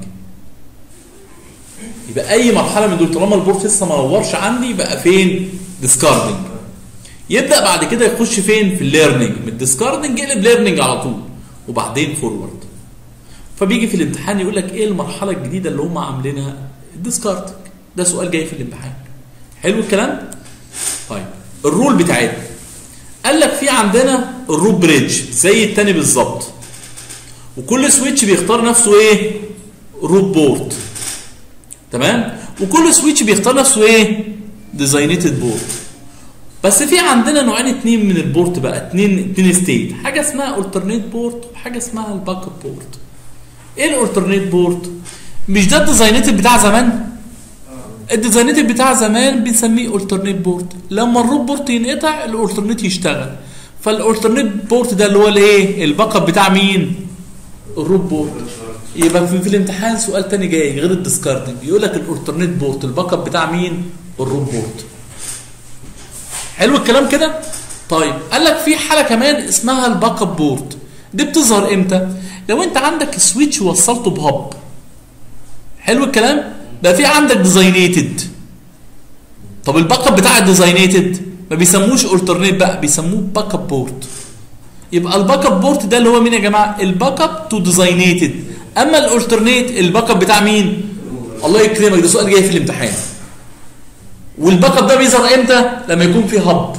يبقى اي مرحله من دول طالما البورت لسه ما نورش عندي يبقى فين؟ ديسكاردنج يبدا بعد كده يخش فين؟ في الليرنينج من الديسكاردنج يقلب ليرنينج على طول وبعدين فورورد فبيجي في الامتحان يقول لك ايه المرحله الجديده اللي هم عاملينها؟ الديسكاردنج ده سؤال جاي في الامتحان حلو الكلام؟ طيب الرول بتاعتنا قال لك في عندنا الروب بريدج زي التاني بالظبط وكل سويتش بيختار نفسه ايه روب بورت تمام وكل سويتش بيختار نفسه ايه ديزاينيتد بورت بس في عندنا نوعين اتنين من البورت بقى اتنين اتنين ستيت حاجه اسمها الترنيت بورت وحاجه اسمها الباك اب بورت ايه الالترنيت بورت مش ده الديزاينيتد بتاع زمان الديزاينيتد بتاع زمان بنسميه الترنيت بورت لما الروب بورت ينقطع الالترنيت يشتغل فالالترنيت بورت ده اللي هو الايه الباك اب بتاع مين الروب بورت يبقى في, في الامتحان سؤال تاني جاي غير الديسكاردنج يقول لك الالترنيت بورت الباك اب بتاع مين الروب بورت حلو الكلام كده طيب قال لك في حاله كمان اسمها الباك اب بورت دي بتظهر امتى لو انت عندك سويتش وصلته بهب حلو الكلام بقى في عندك ديزاينيتد طب الباك اب بتاع الديزاينيتد ما بيسموش الترنيت بقى بيسموه باك اب بورت يبقى الباك اب بورت ده اللي هو مين يا جماعه الباك اب تو ديزاينيتد اما الالترنيت الباك اب بتاع مين الله يكرمك ده سؤال جاي في الامتحان والباك اب ده بيظهر امتى لما يكون في هب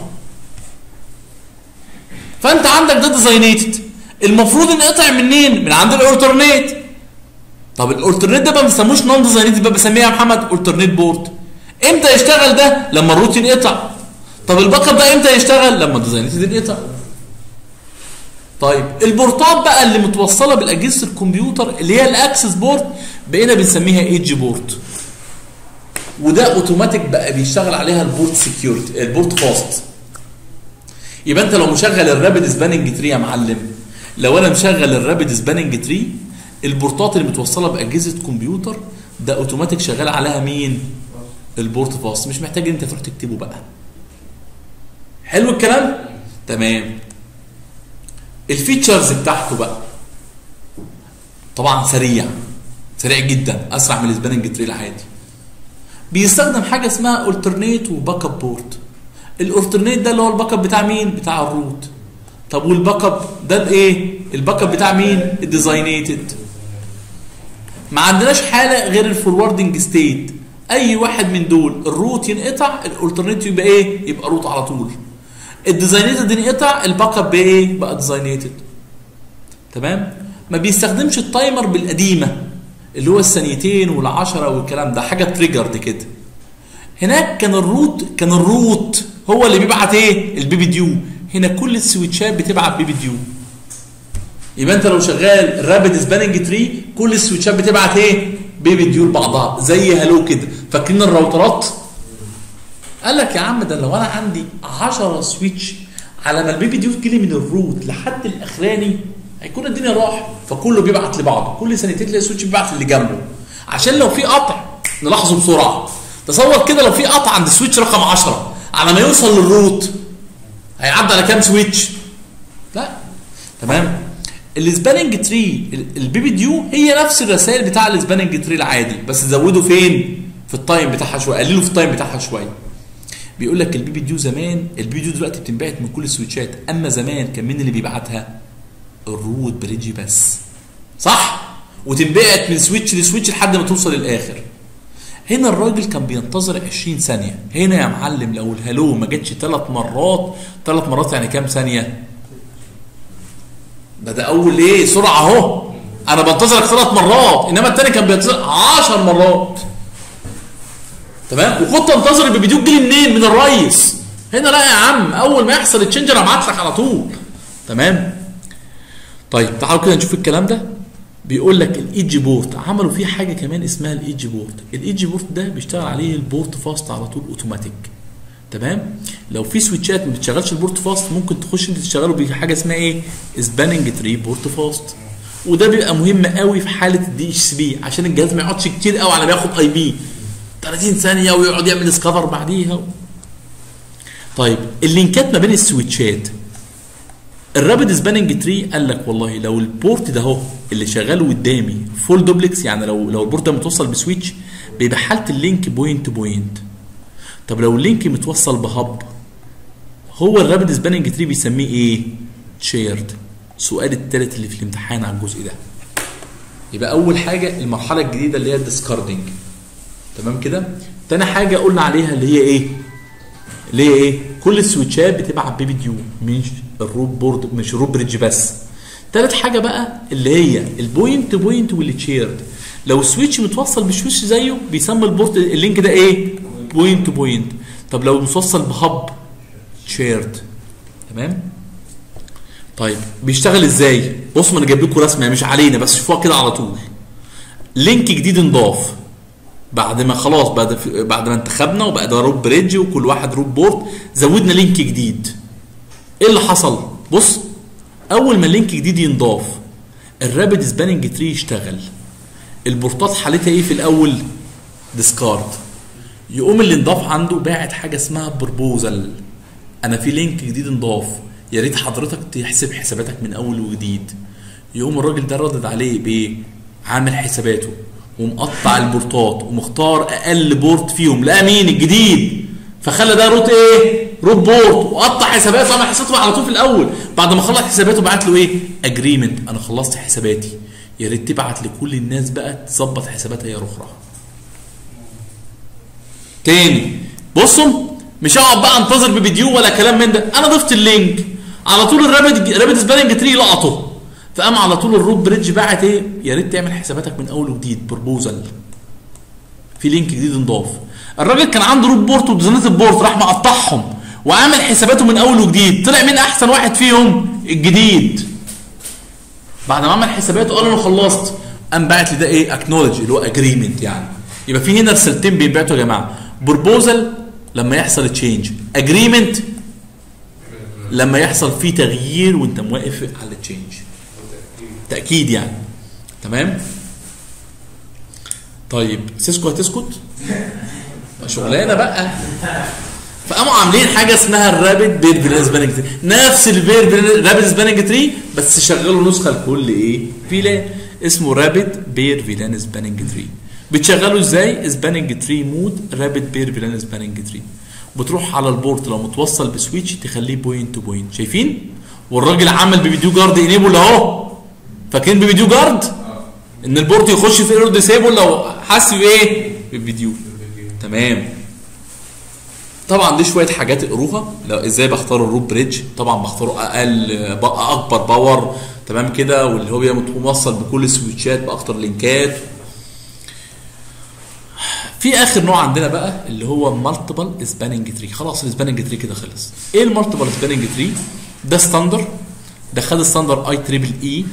فانت عندك ده ديزاينيتد المفروض انقطع منين من عند الالترنيت طب الالترنيت ده بقى ما بيسموش نون ديزاينيتد بقى بسميه يا محمد الترنيت بورد امتى يشتغل ده لما الروت ينقطع طب الباك اب ده امتى يشتغل لما الديزاينيتد ينقطع طيب البورتات بقى اللي متوصله بالاجهزه الكمبيوتر اللي هي الاكسس بورد بقينا بنسميها ايدج بورد وده اوتوماتيك بقى بيشتغل عليها البورت سكيورتي البورت فاست يبقى انت لو مشغل الرابد سباننج تري يا معلم لو انا مشغل الرابد سباننج تري البورتات اللي متوصله باجهزه كمبيوتر ده اوتوماتيك شغال عليها مين البورت فاست مش محتاج انت تروح تكتبه بقى حلو الكلام تمام الفيتشرز بتاعته بقى طبعا سريع سريع جدا اسرع من السباننج تري العادي بيستخدم حاجه اسمها الترنيت وباك اب بورت الالترنيت ده اللي هو الباك اب بتاع مين بتاع الروت طب والباك اب ده الايه الباك اب بتاع مين الديزاينيتد ما عندناش حاله غير الفوروردنج ستيت اي واحد من دول الروت ينقطع الالترنيت يبقى ايه يبقى روت على طول الديزاينيتد ينقطع الباك اب بايه بقى ديزاينيتد تمام ما بيستخدمش التايمر بالقديمه اللي هو الثانيتين والعشرة والكلام ده حاجه تريجرد كده هناك كان الروت كان الروت هو اللي بيبعت ايه البيبي ديو هنا كل السويتشات بتبعت بيبي ديو يبقى انت لو شغال رابد سباننج تري كل السويتشات بتبعت ايه بيبي ديو لبعضها زي هالو كده فاكرين الراوترات قال لك يا عم ده لو انا عندي 10 سويتش على ما البيبي ديو تجيلي من الروت لحد الاخراني هيكون الدنيا راح فكله بيبعت لبعضه كل ثانيتين تلاقي سويتش بيبعت اللي جنبه عشان لو في قطع نلاحظه بسرعه تصور كده لو في قطع عند السويتش رقم 10 على ما يوصل للروت هيعدي على كام سويتش لا تمام السباننج تري البيبي ديو هي نفس الرسائل بتاع السباننج تري العادي بس زودوا فين في التايم بتاعها شويه قللوا في التايم بتاعها شويه بيقول لك البيبي ديو زمان البيبي ديو دلوقتي بتنبعت من كل السويتشات اما زمان كان مين اللي بيبعتها الروت بريدجي بس صح وتنبعت من سويتش لسويتش لحد ما توصل للاخر هنا الراجل كان بينتظر 20 ثانيه هنا يا معلم لو الهالو ما جاتش ثلاث مرات ثلاث مرات يعني كام ثانيه ده ده اول ايه سرعه اهو انا بنتظرك ثلاث مرات انما الثاني كان بينتظر 10 مرات تمام وكنت انتظر الفيديو تجيلي منين من الريس هنا لا يا عم اول ما يحصل التشنج انا ابعت لك على طول تمام طيب تعالوا كده نشوف الكلام ده بيقول لك الايدج بورت عملوا فيه حاجه كمان اسمها الايدج بورت الايدج بورت ده بيشتغل عليه البورت فاست على طول اوتوماتيك تمام لو في سويتشات ما بتشغلش البورت فاست ممكن تخش انت تشغله بحاجه اسمها ايه سباننج تري بورت فاست وده بيبقى مهم قوي في حاله الدي اتش سي بي عشان الجهاز ما يقعدش كتير قوي على ما ياخد اي بي 30 ثانيه ويقعد يعمل سكفر بعديها طيب اللينكات ما بين السويتشات الرابد سباننج تري قال لك والله لو البورت ده اهو اللي شغال قدامي فول دوبلكس يعني لو لو البورت ده متوصل بسويتش بيبقى حاله اللينك بوينت تو بوينت طب لو اللينك متوصل بهب هو الرابد سباننج تري بيسميه ايه؟ شيرد السؤال الثالث اللي في الامتحان على الجزء ده يبقى اول حاجه المرحله الجديده اللي هي الديسكاردنج تمام كده تاني حاجه قلنا عليها اللي هي ايه اللي هي ايه كل السويتشات بتبعت بيبي ديو مش الروب بورد مش الروب بريدج بس تالت حاجه بقى اللي هي البوينت تو بوينت والتشيرد لو السويتش متوصل بسويتش زيه بيسمى البورت اللينك ده ايه بوينت تو بوينت طب لو متوصل بهب شيرد تمام طيب بيشتغل ازاي بص ما انا جايب لكم رسمه مش علينا بس شوفوها كده على طول لينك جديد انضاف بعد ما خلاص بعد بعد ما انتخبنا وبقى ده روب بريدج وكل واحد روب بورت زودنا لينك جديد ايه اللي حصل بص اول ما اللينك جديد ينضاف الرابد سباننج تري يشتغل البورتات حالتها ايه في الاول ديسكارد يقوم اللي انضاف عنده باعت حاجه اسمها بروبوزل انا في لينك جديد انضاف يا ريت حضرتك تحسب حساباتك من اول وجديد يقوم الراجل ده ردد عليه بايه عامل حساباته ومقطع البورتات ومختار اقل بورت فيهم لا مين الجديد فخلى ده روت ايه روت بورت وقطع حساباته عمل حساباته على طول في الاول بعد ما خلص حساباته بعت له ايه اجريمنت انا خلصت حساباتي يا ريت تبعت لكل الناس بقى تظبط حساباتها يا رخرة تاني بصوا مش هقعد بقى انتظر بفيديو ولا كلام من ده انا ضفت اللينك على طول الرابد رابد سباننج تري لقطه فقام على طول الروت بريدج باعت ايه يا ريت تعمل حساباتك من اول وجديد بروبوزل في لينك جديد انضاف الراجل كان عنده روت بورت وديزاينات البورت راح مقطعهم وعامل حساباته من اول وجديد طلع مين احسن واحد فيهم الجديد بعد ما عمل حساباته قال انا خلصت قام باعت لي ده ايه اكنولج اللي هو اجريمنت يعني يبقى في هنا رسالتين بينبعتوا يا جماعه بروبوزل لما يحصل تشينج اجريمنت لما يحصل فيه تغيير وانت موافق على التشينج تاكيد يعني تمام طيب سيسكو هتسكت شغلانه بقى فقاموا عاملين حاجه اسمها الرابد بير فيلان سباننج تري نفس البير رابد سباننج تري بس شغلوا نسخه لكل ايه فيلان اسمه رابد بير فيلان سباننج تري بتشغله ازاي سباننج تري مود رابد بير فيلان سباننج تري بتروح على البورت لو متوصل بسويتش تخليه بوينت تو بوينت شايفين والراجل عمل بفيديو جارد انيبل اهو فاكرين بفيديو جارد ان البورت يخش في ايرور ديسيبل لو حس بايه بالفيديو تمام طبعا دي شويه حاجات اقروها لو ازاي بختار الروب بريدج طبعا بختاره اقل بقى اكبر باور تمام كده واللي هو بيبقى موصل بكل السويتشات باكتر لينكات في اخر نوع عندنا بقى اللي هو مالتيبل سباننج تري خلاص السباننج تري كده خلص ايه المالتيبل سباننج تري ده ستاندر ده خد ستاندر اي تريبل اي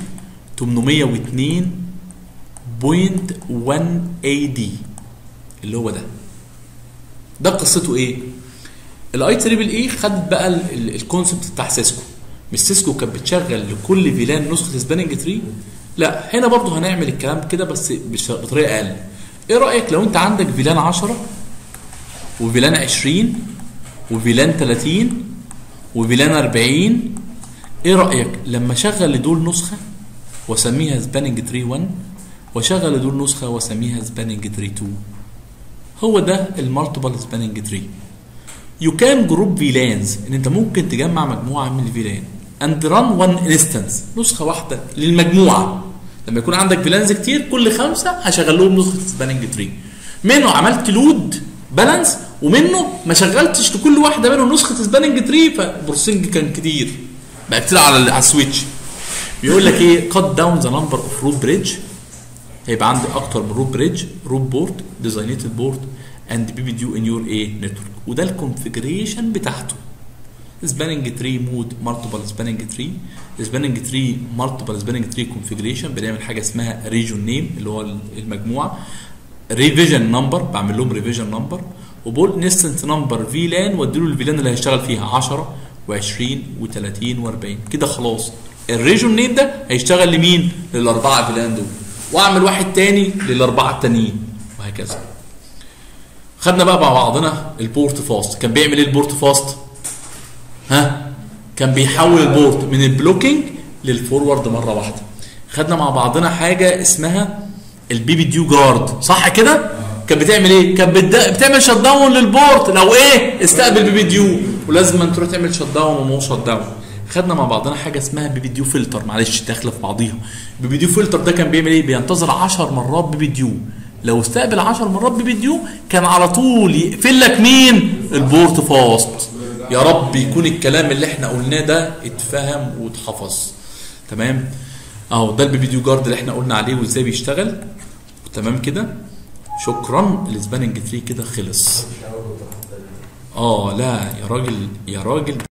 802.1 اي دي اللي هو ده ده قصته ايه الاي تريبل اي خدت بقى الكونسبت بتاع سيسكو مش سيسكو كانت بتشغل لكل فيلان نسخه سباننج تري لا هنا برضو هنعمل الكلام كده بس بطريقه اقل ايه رايك لو انت عندك فيلان 10 وفيلان 20 وفيلان 30 وفيلان 40 ايه رايك لما اشغل لدول نسخه واسميها سباننج تري 1 واشغل لدول نسخه واسميها سباننج تري 2 هو ده المالتيبل سباننج تري يو كان جروب فيلانز ان انت ممكن تجمع مجموعه من الفيلان اند ران وان انستنس نسخه واحده للمجموعه لما يكون عندك فيلانز كتير كل خمسه هشغل لهم نسخه سباننج تري منه عملت لود بالانس ومنه ما شغلتش لكل واحده منهم نسخه سباننج تري فالبروسيسنج كان كتير بقى كتير على على السويتش بيقول لك ايه كات داون ذا نمبر اوف روت بريدج هيبقى عندي اكتر من روت بريدج روت بورد ديزاينيتد بورد اند بي بي ديو ان يور ايه نتورك وده الكونفجريشن بتاعته سباننج تري مود مالتيبل سباننج تري سباننج تري مالتيبل سباننج تري كونفجريشن بنعمل حاجه اسمها ريجون نيم اللي هو المجموعه ريفيجن نمبر بعمل لهم ريفيجن نمبر وبقول انستنت نمبر في لان واديله الفيلان اللي هيشتغل فيها 10 و20 و30 و40 كده خلاص الريجون نيم ده هيشتغل لمين؟ للاربعه فيلان دول واعمل واحد تاني للاربعه التانيين وهكذا خدنا بقى مع بعضنا البورت فاست كان بيعمل ايه البورت فاست؟ ها كان بيحول البورت من البلوكينج للفورورد مره واحده خدنا مع بعضنا حاجه اسمها البي بي ديو جارد صح كده كانت بتعمل ايه كانت بتد- بتعمل شت داون للبورت لو ايه استقبل بي بي ديو ولازم أن تروح تعمل شت داون ونو شت داون خدنا مع بعضنا حاجه اسمها بي بي ديو فلتر معلش داخله في بعضيها بي بي ديو فلتر ده كان بيعمل ايه بينتظر 10 مرات بي بي ديو لو استقبل 10 مرات بي بي ديو كان على طول يقفل لك مين البورت فاست يا رب يكون الكلام اللي احنا قلناه ده اتفهم واتحفظ تمام اهو ده البي بي ديو جارد اللي احنا قلنا عليه وازاي بيشتغل تمام كده شكرا السباننج تري كده خلص اه لا يا راجل يا راجل